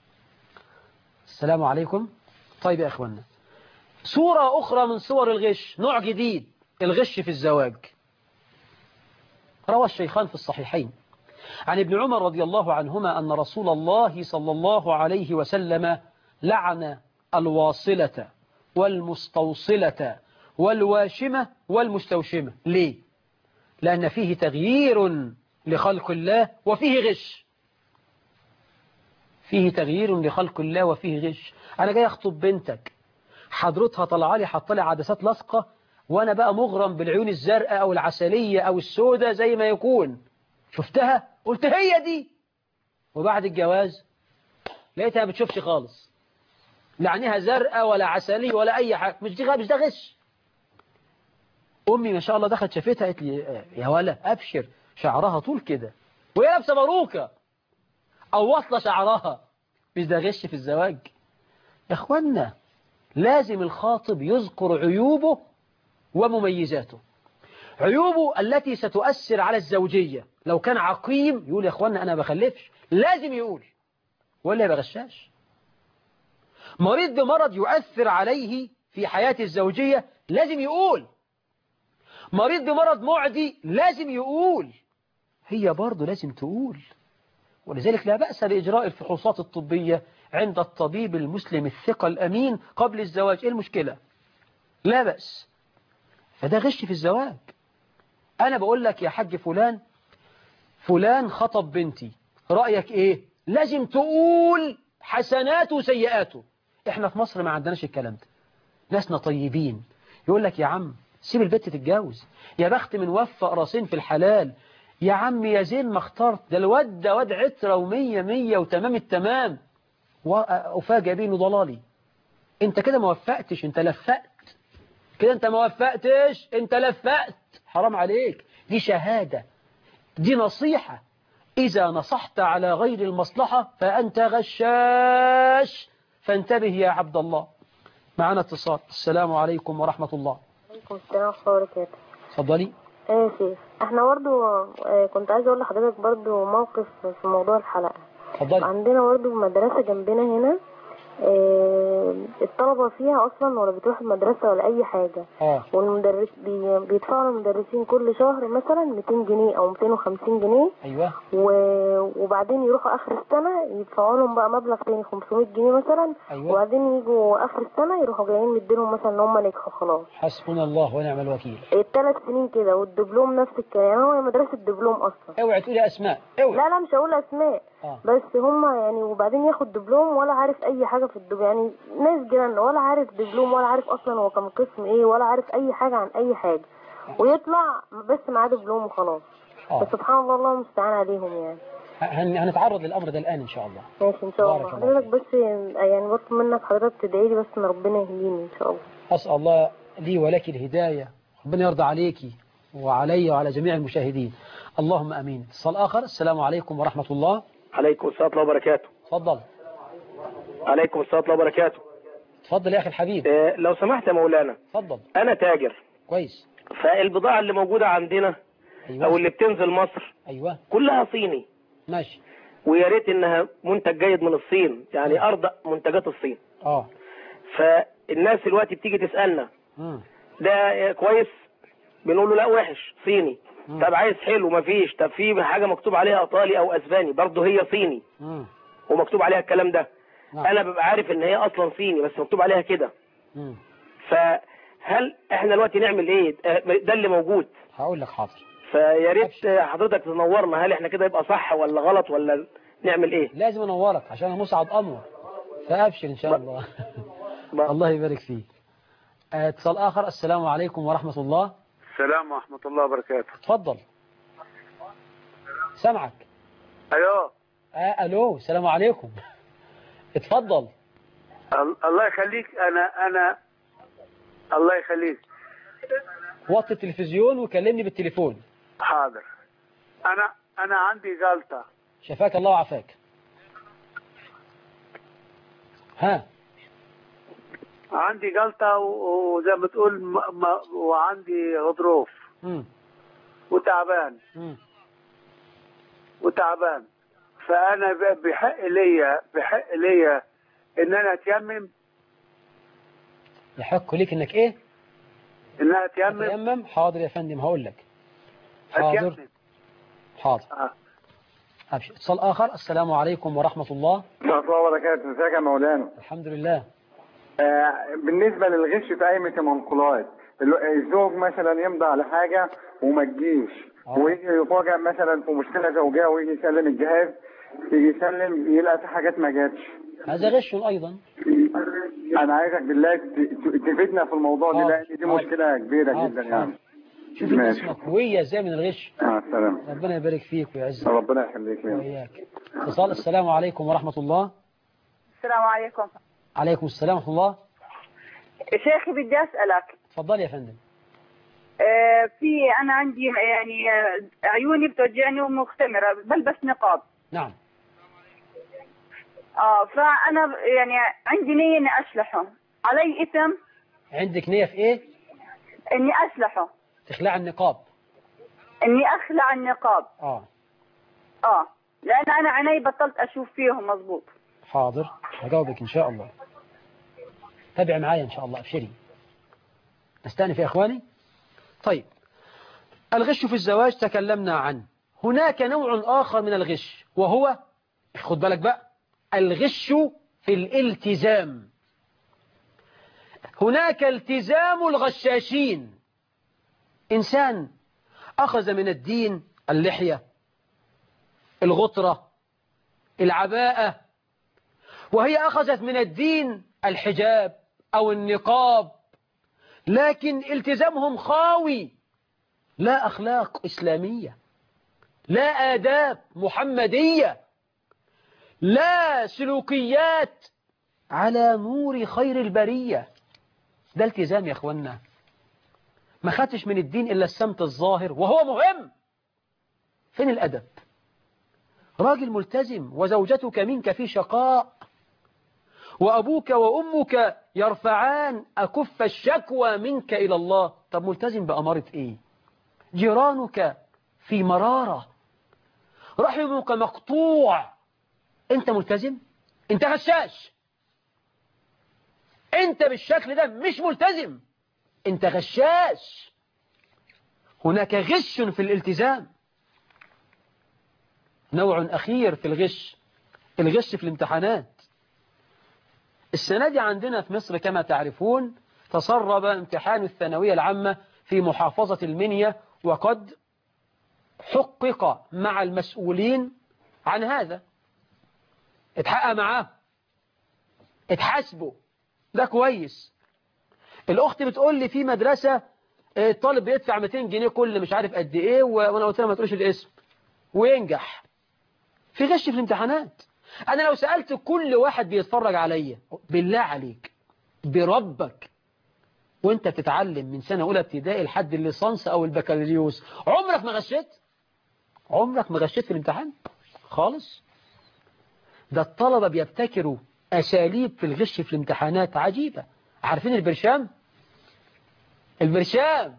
السلام عليكم طيب يا أخوانا صورة أخرى من صور الغش نوع جديد الغش في الزواج روى الشيخان في الصحيحين عن ابن عمر رضي الله عنهما أن رسول الله صلى الله عليه وسلم لعن الواصلة والمستوصلة والواشمة والمستوشمة ليه؟ لأن فيه تغيير لخلق الله وفيه غش فيه تغيير لخلق الله وفيه غش أنا جاي أخطب بنتك حضرتها طلع لي حط لي عدسات لاصقة وأنا بقى مغرم بالعيون الزرقاء أو العسلية أو السوداء زي ما يكون شفتها قلت هي دي وبعد الجواز لقيتها ما بتشوفش خالص لا عينيها زرقاء ولا عسلية ولا أي حاجة مش دي مش ده غش أمي ما شاء الله دخلت شافتها قالت لي آه، يا ولا أبشر شعرها طول كده وهي لابسة باروكة أو واصلة شعرها مش ده غش في الزواج يا إخوانا لازم الخاطب يذكر عيوبه ومميزاته عيوبه التي ستؤثر على الزوجية لو كان عقيم يقول يا إخوانا أنا بخلفش لازم يقول ولا بغشاش مريض بمرض يؤثر عليه في حياة الزوجية لازم يقول مريض بمرض معدي لازم يقول هي برضه لازم تقول ولذلك لا بأس بإجراء الفحوصات الطبية عند الطبيب المسلم الثقة الأمين قبل الزواج إيه المشكلة لا بأس فده غش في الزواج أنا بقول لك يا حاج فلان فلان خطب بنتي رأيك إيه لازم تقول حسناته وسيئاته إحنا في مصر ما عندناش الكلام ده ناسنا طيبين يقول لك يا عم سيب البت تتجوز يا بخت من وفق راسين في الحلال يا عم يا زين ما اخترت ده الواد ده واد عترة ومية مية وتمام التمام وأفاجأ بيه إنه ضلالي انت كده ما وفقتش انت لفقت كده انت ما وفقتش انت لفقت حرام عليك دي شهادة دي نصيحة إذا نصحت على غير المصلحة فأنت غشاش فانتبه يا عبد الله معنا اتصال السلام عليكم ورحمة الله عليكم السلام ورحمة الله وبركاته اتفضلي ايه يا شيخ احنا برضو اه كنت عايزة اقول لحضرتك برضو موقف في موضوع الحلقة اتفضلي عندنا برضو في مدرسة جنبنا هنا اه الطلبة فيها اصلا ولا بتروح المدرسة ولا اي حاجة اه والمدرس بي بيدفعوا للمدرسين كل شهر مثلا 200 جنيه او 250 جنيه ايوه و- وبعدين يروحوا اخر السنة يدفعوا لهم بقى مبلغ تاني 500 جنيه مثلا أيوة. وبعدين يجوا اخر السنة يروحوا جايين مدينهم مثلا ان هم نجحوا خلاص حسبنا الله ونعم الوكيل الثلاث سنين كده والدبلوم نفس الكلام يعني هو مدرسة دبلوم اصلا اوعي تقولي اسماء اوعي لا لا مش هقول اسماء آه. بس هم يعني وبعدين ياخد دبلوم ولا عارف اي حاجة في الدبلوم يعني ناس جيران ولا عارف دبلوم ولا عارف اصلا هو كان قسم ايه ولا عارف اي حاجة عن اي حاجة ويطلع بس معاه دبلوم وخلاص اه فسبحان الله الله المستعان عليهم يعني هن- هنتعرض للامر ده الان ان شاء الله ماشي ان شاء الله بارك الله حضرتك بس يعني بطلب منك حضرتك تدعي لي بس ان ربنا يهديني ان شاء الله أسأل الله لي ولك الهداية ربنا يرضى عليك وعلي وعلى جميع المشاهدين اللهم أمين اتصال آخر السلام عليكم ورحمة الله عليكم السلام ورحمة الله وبركاته تفضل عليكم السلام ورحمة الله وبركاته تفضل يا أخي الحبيب آه، لو سمحت يا مولانا تفضل أنا تاجر كويس فالبضاعة اللي موجودة عندنا أو أيوة اللي بتنزل مصر أيوة كلها صيني ماشي ويا ريت إنها منتج جيد من الصين يعني أرضى منتجات الصين آه فالناس دلوقتي بتيجي تسألنا مم. ده كويس بنقول له لا وحش صيني مم. طب عايز حلو مفيش طب في حاجة مكتوب عليها إيطالي أو أسباني برضه هي صيني مم. ومكتوب عليها الكلام ده نعم. أنا ببقى عارف إن هي أصلا صيني بس مكتوب عليها كده مم. فهل احنا دلوقتي نعمل ايه آه، ده اللي موجود هقول لك حاضر فيا ريت آه، حضرتك تنورنا هل احنا كده يبقى صح ولا غلط ولا نعمل ايه لازم أنورك عشان أنا مسعد أنور فأبشر إن شاء الله الله يبارك فيك آه، اتصال آخر السلام عليكم ورحمة الله السلام ورحمة الله وبركاته تفضل سمعك أيوه آه ألو السلام عليكم اتفضل ال- الله يخليك أنا أنا الله يخليك وطي التلفزيون وكلمني بالتليفون حاضر أنا أنا عندي جلطة شفاك الله وعافاك ها عندي جلطة و- وزي ما تقول م... م... وعندي غضروف مم. وتعبان مم. وتعبان فأنا ب- بحق ليا بحق ليا إن أنا أتيمم يحق ليك انك ايه إن أنا أتيمم تيمم حاضر يا فندم هقول لك حاضر أتيمم حاضر آه. أبشر اتصال آخر السلام عليكم ورحمة الله ورحمة الله وبركاته ازيك يا مولانا الحمد لله آه بالنسبة للغش في قائمة المنقولات ال- الزوج مثلا يمضي على حاجة وما تجيش آه. ويجي يفاجئ مثلا في مشكلة زوجية ويجي يسلم الجهاز يجي يسلم يلقى في حاجات ما جاتش هذا غش أيضا انا عايزك بالله ت- ت- تفيدنا في الموضوع ده حاضر. لان دي حاضر. مشكله كبيره حاضر. جدا حاضر. يعني شوف ماشي. الناس مكوية ازاي من الغش مع السلامه ربنا يبارك فيك ويعزك ربنا يخليك يا وإياك اتصال السلام عليكم ورحمة الله السلام عليكم عليكم السلام ورحمة الله شيخي بدي أسألك اتفضل يا فندم آه، في أنا عندي يعني آه، عيوني بتوجعني ومختمرة بلبس نقاب نعم اه فأنا ب- يعني عندي نية إني أشلحه علي إثم عندك نية في ايه إني أشلحه تخلع النقاب إني أخلع النقاب اه اه لأن أنا عيني بطلت أشوف فيهم مظبوط حاضر هجاوبك ان شاء الله تابع معايا ان شاء الله ابشري نستأنف يا اخواني طيب الغش في الزواج تكلمنا عنه هناك نوع آخر من الغش وهو خد بالك بقى الغش في الالتزام هناك التزام الغشاشين إنسان أخذ من الدين اللحية الغطرة العباءة وهي أخذت من الدين الحجاب أو النقاب لكن التزامهم خاوي لا أخلاق إسلامية لا آداب محمدية لا سلوكيات على نور خير البرية ده التزام يا أخوانا ما خدتش من الدين إلا السمت الظاهر وهو مهم فين الأدب راجل ملتزم وزوجتك منك في شقاء وأبوك وأمك يرفعان أكف الشكوى منك إلى الله طب ملتزم بأمارة إيه جيرانك في مرارة رحمك مقطوع أنت ملتزم أنت غشاش أنت بالشكل ده مش ملتزم أنت غشاش هناك غش في الالتزام نوع أخير في الغش الغش في الامتحانات السنة دي عندنا في مصر كما تعرفون تسرب امتحان الثانوية العامة في محافظة المنيا وقد حقق مع المسؤولين عن هذا اتحقق معاه اتحاسبوا ده كويس الأخت بتقول لي في مدرسة الطالب بيدفع 200 جنيه كل مش عارف قد ايه وانا قلت لها ما تقولش الاسم وينجح في غش في الامتحانات انا لو سألت كل واحد بيتفرج عليا بالله عليك بربك وانت بتتعلم من سنة اولى ابتدائي لحد الليسانس او البكالوريوس عمرك ما غشيت عمرك ما غشيت في الامتحان خالص ده الطلبة بيبتكروا اساليب في الغش في الامتحانات عجيبة عارفين البرشام البرشام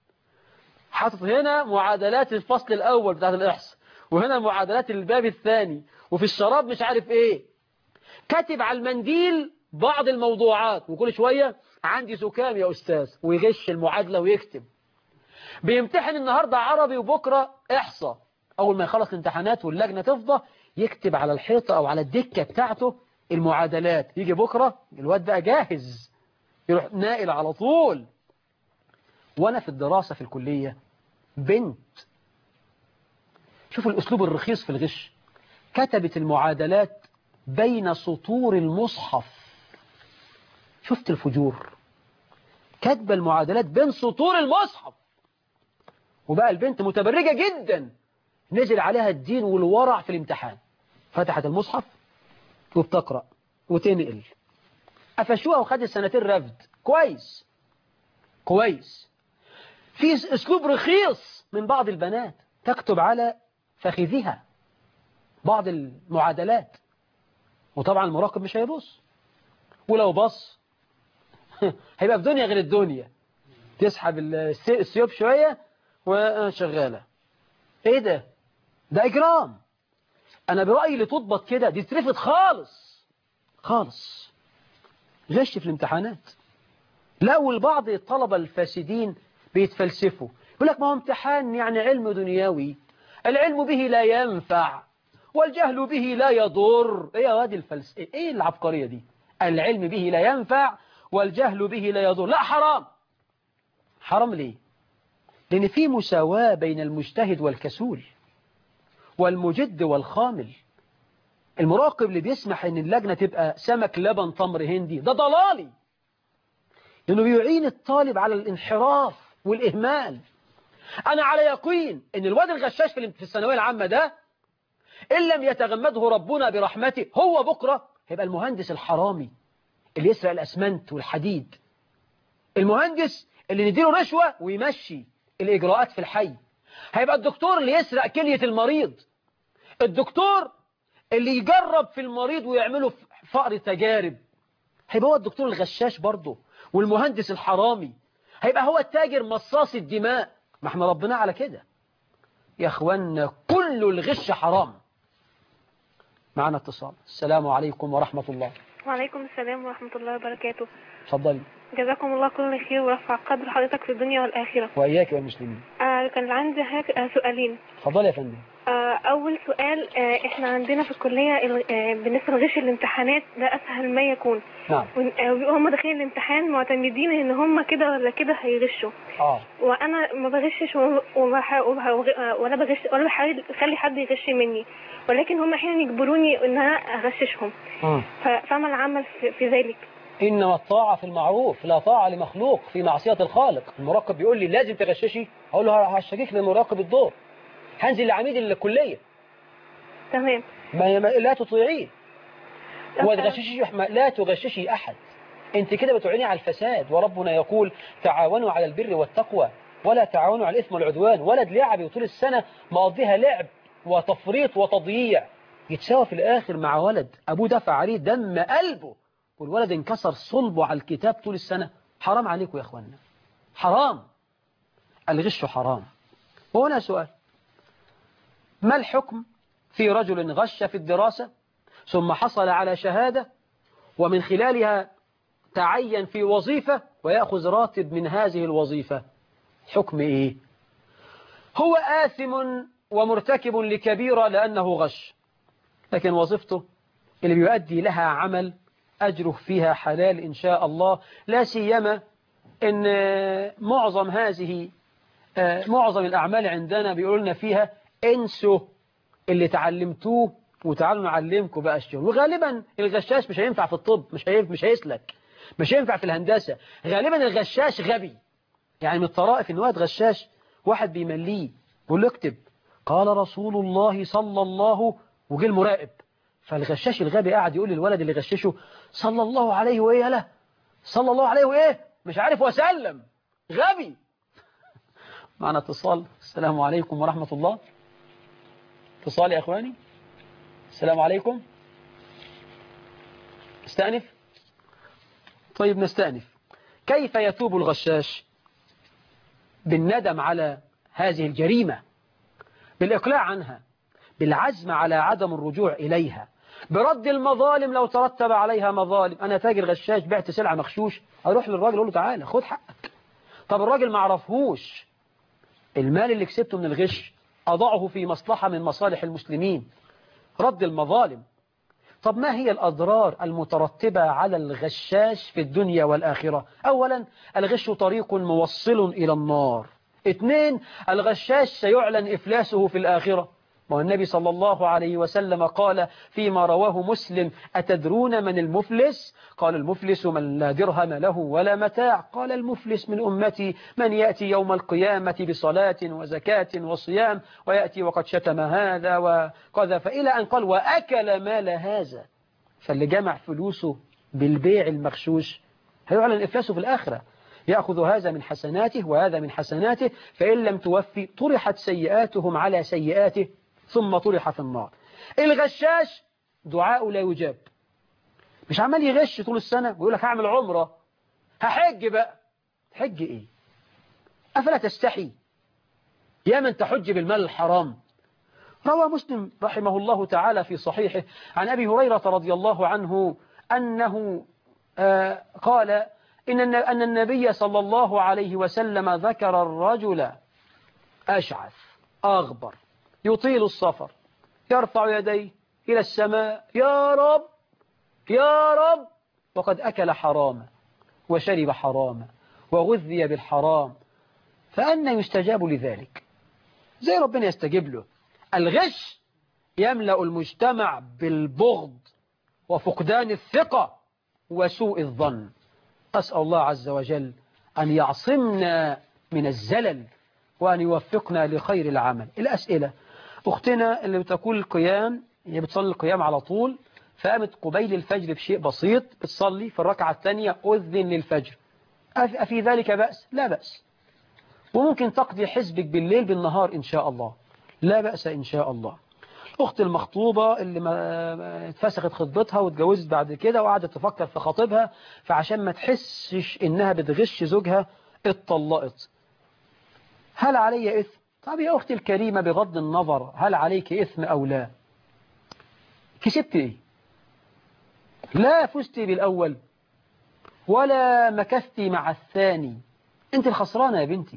حاطط هنا معادلات الفصل الاول بتاعت الاحصاء وهنا معادلات الباب الثاني وفي الشراب مش عارف ايه كاتب على المنديل بعض الموضوعات وكل شوية عندي زكام يا أستاذ ويغش المعادلة ويكتب بيمتحن النهاردة عربي وبكرة إحصاء أول ما يخلص الامتحانات واللجنة تفضى يكتب على الحيطة أو على الدكة بتاعته المعادلات يجي بكرة الواد بقى جاهز يروح نائل على طول وأنا في الدراسة في الكلية بنت شوفوا الأسلوب الرخيص في الغش كتبت المعادلات بين سطور المصحف شفت الفجور كتب المعادلات بين سطور المصحف وبقى البنت متبرجة جدا نزل عليها الدين والورع في الامتحان فتحت المصحف وبتقرأ وتنقل قفشوها وخدت سنتين رفد كويس كويس في اسلوب رخيص من بعض البنات تكتب على فخذها بعض المعادلات وطبعا المراقب مش هيبص ولو بص هيبقى في دنيا غير الدنيا تسحب السيوب شوية وشغالة ايه ده ده اجرام انا برأيي اللي تضبط كده دي ترفض خالص خالص غش في الامتحانات لا والبعض الطلبة الفاسدين بيتفلسفوا يقول لك ما هو امتحان يعني علم دنيوي العلم به لا ينفع والجهل به لا يضر ايه يا وادي الفلس ايه العبقرية دي العلم به لا ينفع والجهل به لا يضر لا حرام حرام ليه لان في مساواة بين المجتهد والكسول والمجد والخامل المراقب اللي بيسمح ان اللجنة تبقى سمك لبن تمر هندي ده ضلالي لانه بيعين الطالب على الانحراف والإهمال أنا على يقين ان الواد الغشاش في في الثانوية العامة ده إن لم يتغمده ربنا برحمته هو بكرة هيبقى المهندس الحرامي اللي يسرق الأسمنت والحديد المهندس اللي نديله رشوة ويمشي الإجراءات في الحي هيبقى الدكتور اللي يسرق كلية المريض الدكتور اللي يجرب في المريض ويعمله فقر تجارب هيبقى هو الدكتور الغشاش برضه والمهندس الحرامي هيبقى هو التاجر مصاص الدماء ما احنا ربنا على كده يا اخوانا كل الغش حرام معنا اتصال السلام عليكم ورحمة الله وعليكم السلام ورحمة الله وبركاته اتفضلي جزاكم الله كل خير ورفع قدر حضرتك في الدنيا والآخرة وإياك والمسلمين آه كان عندي هيك آه سؤالين اتفضلي يا فندم آه أول سؤال آه إحنا عندنا في الكلية ال- آه بالنسبة لغش الامتحانات ده أسهل ما يكون نعم وإن- آه بيبقوا هم داخلين الامتحان معتمدين إن هم كده ولا كده هيغشوا اه وأنا ما بغشش وما- وبح- وبح- آه، ولا بغش ولا بحاول أخلي حد يغش مني ولكن هم أحيانا يجبروني إن أنا أغششهم مم. ف- فما العمل في, في ذلك إنما الطاعة في المعروف لا طاعة لمخلوق في معصية الخالق المراقب بيقول لي لازم تغششي أقول له هشتكيك لمراقب الدور هنزل لعميد الكلية تمام ما ما- لا تطيعيه وما تغششي ما- لا تغششي أحد أنت كده بتعيني على الفساد وربنا يقول تعاونوا على البر والتقوى ولا تعاونوا على الإثم والعدوان ولد لعب طول السنة مقضيها لعب وتفريط وتضييع يتساوى في الآخر مع ولد أبوه دفع عليه دم قلبه والولد انكسر صلبه على الكتاب طول السنة حرام عليكم يا أخوانا حرام الغش حرام وهنا سؤال ما الحكم في رجل غش في الدراسة ثم حصل على شهادة ومن خلالها تعين في وظيفة ويأخذ راتب من هذه الوظيفة حكم إيه هو آثم ومرتكب لكبيرة لأنه غش لكن وظيفته اللي بيؤدي لها عمل أجره فيها حلال إن شاء الله لا سيما إن معظم هذه معظم الأعمال عندنا بيقولوا لنا فيها انسوا اللي تعلمتوه وتعالوا نعلمكم بقى الشغل وغالبا الغشاش مش هينفع في الطب مش هينفع مش هيسلك مش هينفع في الهندسة غالبا الغشاش غبي يعني من الطرائف ان واحد غشاش واحد بيمليه بيقول له اكتب قال رسول الله صلى الله وجه المراقب فالغشاش الغبي قاعد يقول للولد اللي غششه صلى الله عليه وايه لا صلى الله عليه وايه مش عارف وسلم غبي معنا اتصال السلام عليكم ورحمة الله اتصال يا اخواني السلام عليكم استأنف طيب نستأنف كيف يتوب الغشاش بالندم على هذه الجريمة بالإقلاع عنها بالعزم على عدم الرجوع إليها برد المظالم لو ترتب عليها مظالم أنا تاجر غشاش بعت سلعة مخشوش أروح للراجل أقول له تعالى خد حقك طب الراجل ما عرفهوش المال اللي كسبته من الغش أضعه في مصلحة من مصالح المسلمين رد المظالم طب ما هي الأضرار المترتبة على الغشاش في الدنيا والآخرة أولا الغش طريق موصل إلى النار اثنين الغشاش سيعلن إفلاسه في الآخرة والنبي صلى الله عليه وسلم قال فيما رواه مسلم أتدرون من المفلس قال المفلس من لا درهم له ولا متاع قال المفلس من أمتي من يأتي يوم القيامة بصلاة وزكاة وصيام ويأتي وقد شتم هذا وقذف إلى أن قال وأكل مال هذا فاللي جمع فلوسه بالبيع المغشوش هيعلن إفلاسه في الآخرة يأخذ هذا من حسناته وهذا من حسناته فإن لم توفي طرحت سيئاتهم على سيئاته ثم طرح في النار الغشاش دعاء لا يجاب مش عمال يغش طول السنة ويقول لك هعمل عمرة هحج بقى حج ايه أفلا تستحي يا من تحج بالمال الحرام روى مسلم رحمه الله تعالى في صحيحه عن أبي هريرة رضي الله عنه أنه آه قال إن أن النبي صلى الله عليه وسلم ذكر الرجل أشعث أغبر يطيل السفر يرفع يديه إلى السماء يا رب يا رب وقد أكل حراما وشرب حراما وغذي بالحرام فأنا يستجاب لذلك زي ربنا يستجيب له الغش يملأ المجتمع بالبغض وفقدان الثقة وسوء الظن أسأل الله عز وجل أن يعصمنا من الزلل وأن يوفقنا لخير العمل الأسئلة أختنا اللي بتقول القيام هي بتصلي القيام على طول فقامت قبيل الفجر بشيء بسيط بتصلي في الركعة الثانية أذن للفجر أف- أفي ذلك بأس؟ لا بأس وممكن تقضي حزبك بالليل بالنهار إن شاء الله لا بأس إن شاء الله أخت المخطوبة اللي ما ما اتفسخت خطبتها واتجوزت بعد كده وقعدت تفكر في خطيبها فعشان ما تحسش إنها بتغش زوجها اتطلقت هل علي إثم؟ طب يا أختي الكريمة بغض النظر هل عليك إثم أو لا كسبت إيه لا فزت بالأول ولا مكثت مع الثاني أنت الخسرانة يا بنتي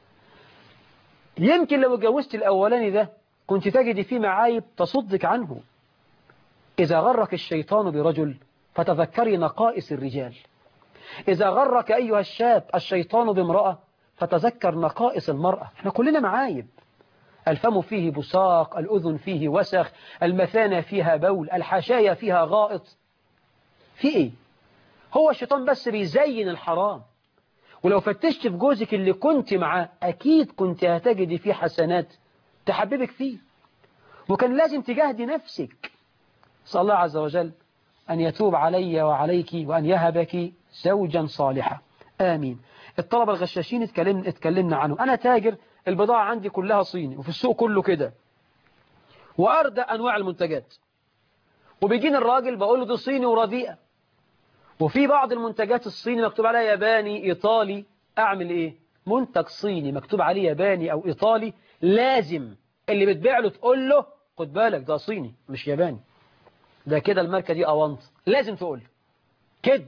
يمكن لو اتجوزت الأولاني ده كنت تجد فيه معايب تصدك عنه إذا غرك الشيطان برجل فتذكري نقائص الرجال إذا غرك أيها الشاب الشيطان بامرأة فتذكر نقائص المرأة احنا كلنا معايب الفم فيه بساق الأذن فيه وسخ المثانة فيها بول الحشايا فيها غائط في ايه هو الشيطان بس بيزين الحرام ولو فتشت في جوزك اللي كنت معاه أكيد كنت هتجدي فيه حسنات تحببك فيه وكان لازم تجاهدي نفسك صلى الله عز وجل أن يتوب علي وعليك وأن يهبك زوجا صالحا آمين الطلبة الغشاشين اتكلمنا, اتكلمنا عنه أنا تاجر البضاعة عندي كلها صيني وفي السوق كله كده وأردى أنواع المنتجات وبيجيني الراجل بقول له دي صيني ورديئة وفي بعض المنتجات الصيني مكتوب عليها ياباني إيطالي أعمل إيه منتج صيني مكتوب عليه ياباني أو إيطالي لازم اللي بتبيع له تقول له خد بالك ده صيني مش ياباني ده كده الماركة دي أونط لازم تقول كذب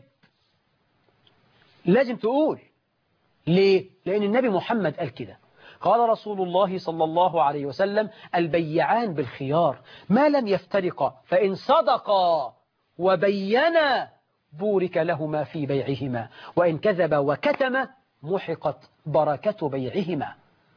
لازم تقول ليه لأن النبي محمد قال كده قال رسول الله صلى الله عليه وسلم البيعان بالخيار ما لم يفترقا فإن صدقا وبينا بورك لهما في بيعهما وإن كذب وكتم محقت بركة بيعهما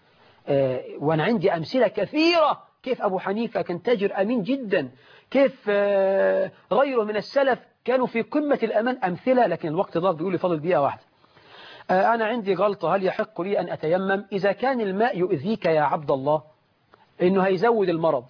آه وأنا عندي أمثلة كثيرة كيف أبو حنيفة كان تاجر أمين جدا كيف آه غيره من السلف كانوا في قمة الأمان أمثلة لكن الوقت ضاق بيقول لي فاضل دقيقة واحدة آه أنا عندي غلطة هل يحق لي أن أتيمم إذا كان الماء يؤذيك يا عبد الله إنه هيزود المرض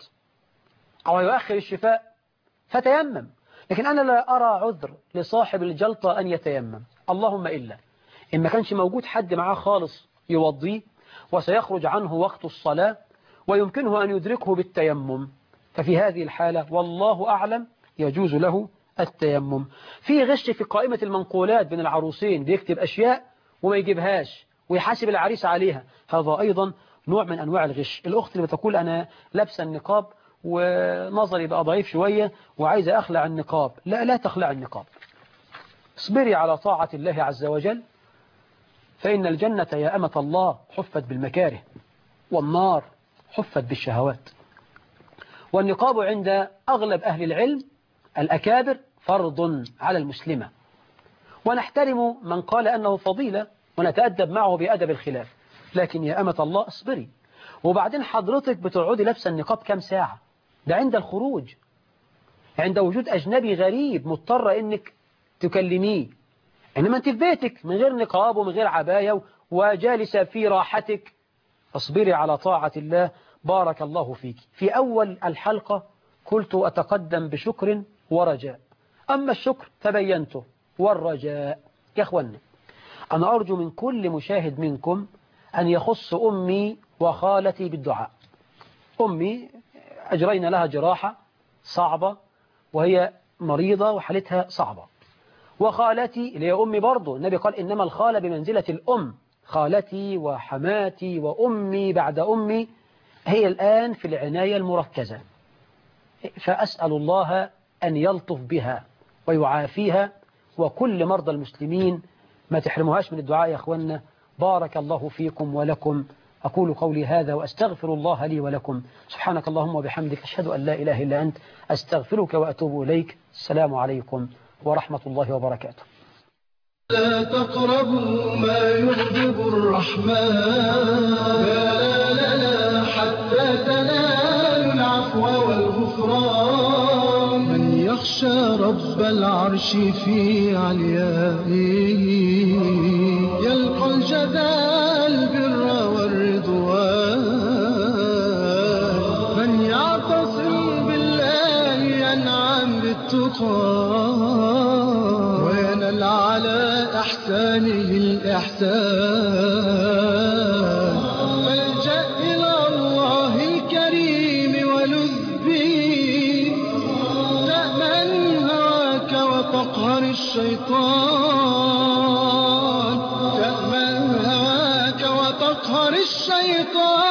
أو يؤخر الشفاء فتيمم لكن أنا لا أرى عذر لصاحب الجلطة أن يتيمم اللهم إلا إن ما كانش موجود حد معاه خالص يوضيه وسيخرج عنه وقت الصلاة ويمكنه أن يدركه بالتيمم ففي هذه الحالة والله أعلم يجوز له التيمم في غش في قائمة المنقولات بين العروسين بيكتب أشياء وما يجيبهاش ويحاسب العريس عليها هذا أيضا نوع من أنواع الغش الأخت اللي بتقول أنا لابسه النقاب ونظري بقى ضعيف شوية وعايزة أخلع النقاب لا لا تخلع النقاب اصبري على طاعة الله عز وجل فإن الجنة يا أمة الله حفت بالمكاره والنار حفت بالشهوات والنقاب عند أغلب أهل العلم الأكابر فرض على المسلمة ونحترم من قال أنه فضيلة ونتأدب معه بأدب الخلاف لكن يا أمة الله اصبري وبعدين حضرتك بتقعدي لابسه النقاب كام ساعة ده عند الخروج عند وجود أجنبي غريب مضطر إنك تكلميه إنما أنت في بيتك من غير نقاب ومن غير عباية وجالسة في راحتك اصبري على طاعة الله بارك الله فيك في أول الحلقة قلت أتقدم بشكر ورجاء أما الشكر تبينته والرجاء يا أخوانا أنا أرجو من كل مشاهد منكم أن يخص أمي وخالتي بالدعاء أمي أجرينا لها جراحة صعبة وهي مريضة وحالتها صعبة وخالتي اللي هي أمي برضو النبي قال إنما الخالة بمنزلة الأم خالتي وحماتي وأمي بعد أمي هي الآن في العناية المركزة فأسأل الله أن يلطف بها ويعافيها وكل مرضى المسلمين ما تحرموهاش من الدعاء يا أخوانا بارك الله فيكم ولكم أقول قولي هذا وأستغفر الله لي ولكم سبحانك اللهم وبحمدك أشهد أن لا إله إلا أنت أستغفرك وأتوب إليك السلام عليكم ورحمة الله وبركاته لا تقربوا ما يغضب الرحمن لا لا لا حتى تنالوا العفو والغفران رب العرش في عليائه يلقى الجدى البر والرضوان من يعتصم بالله ينعم بالتقى وينال على إحسانه الإحسان فالجأ إلى الله الكريم ولذ به تأمن هواك وتقهر الشيطان تأمن هواك وتقهر الشيطان